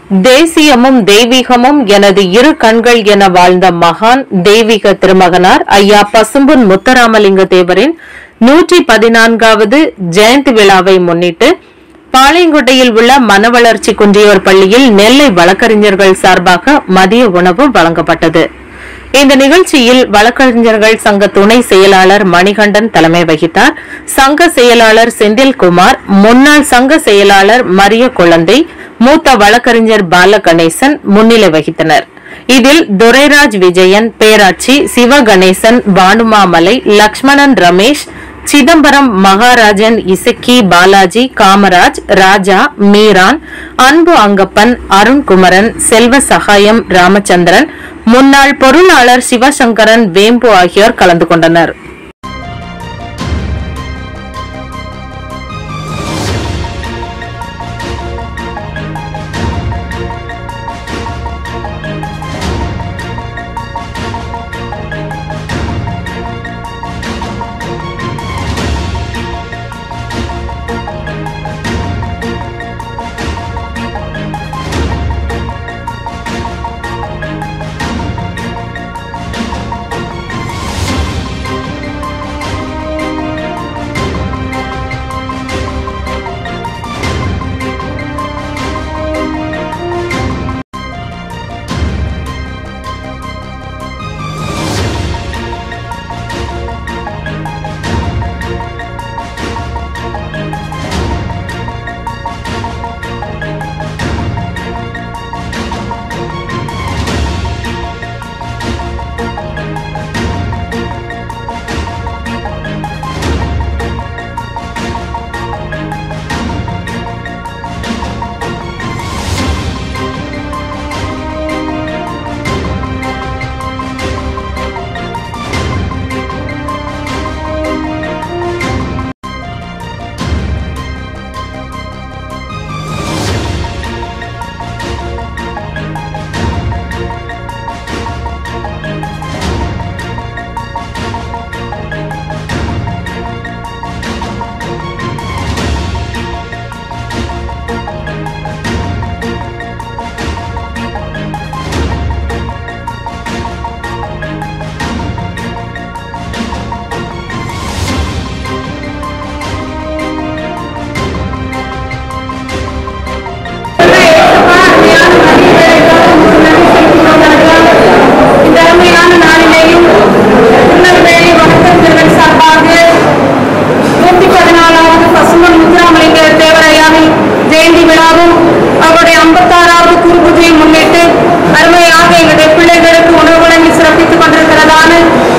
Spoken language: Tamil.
தேசியமும் தெய்வீகமும் எனது இரு கண்கள் என வாழ்ந்த மகான் தெய்வீக திருமகனார் ஐயா பசும்புன் முத்தராமலிங்க தேவரின் நூற்றி பதினான்காவது ஜெயந்தி விழாவை முன்னிட்டு பாளையங்கோட்டையில் உள்ள மனவளர்ச்சி குன்றியோர் பள்ளியில் நெல்லை வழக்கறிஞர்கள் சார்பாக மதிய உணவு வழங்கப்பட்டது இந்த நிகழ்ச்சியில் வழக்கறிஞர்கள் சங்க துணை செயலாளர் மணிகண்டன் தலைமை வகித்தார் சங்க செயலாளர் செந்தில்குமார் முன்னாள் சங்க செயலாளர் மரிய குழந்தை மூத்த வழக்கறிஞர் பாலகணேசன் முன்னிலை வகித்தனர் இதில் துரைராஜ் விஜயன் பேராட்சி சிவகணேசன் பானுமாமலை லக்ஷ்மணன் ரமேஷ் சிதம்பரம் மகாராஜன் இசக்கி பாலாஜி காமராஜ் ராஜா மீரான் அன்பு அங்கப்பன் அருண்குமரன் செல்வ சகாயம் ராமச்சந்திரன் முன்னாள் பொருளாளர் சிவசங்கரன் வேம்பு ஆகியோர் கலந்து கொண்டனர் இந்த அருமையான நாளிலேயும் திருநெல்வேலி வழக்கறிஞர்கள் சார்பாக நூத்தி பதினாலாவது பசுமன் முத்துராமலிங்க தேவரையாவின் ஜெயந்தி விழாவும் அவருடைய ஐம்பத்தாறாவது குரு பூஜையை முன்னிட்டு அருமையாக எங்களுடைய பிள்ளைகளுக்கு உணவு வழங்கி சிறப்பித்துக் கொண்டிருக்கிறதான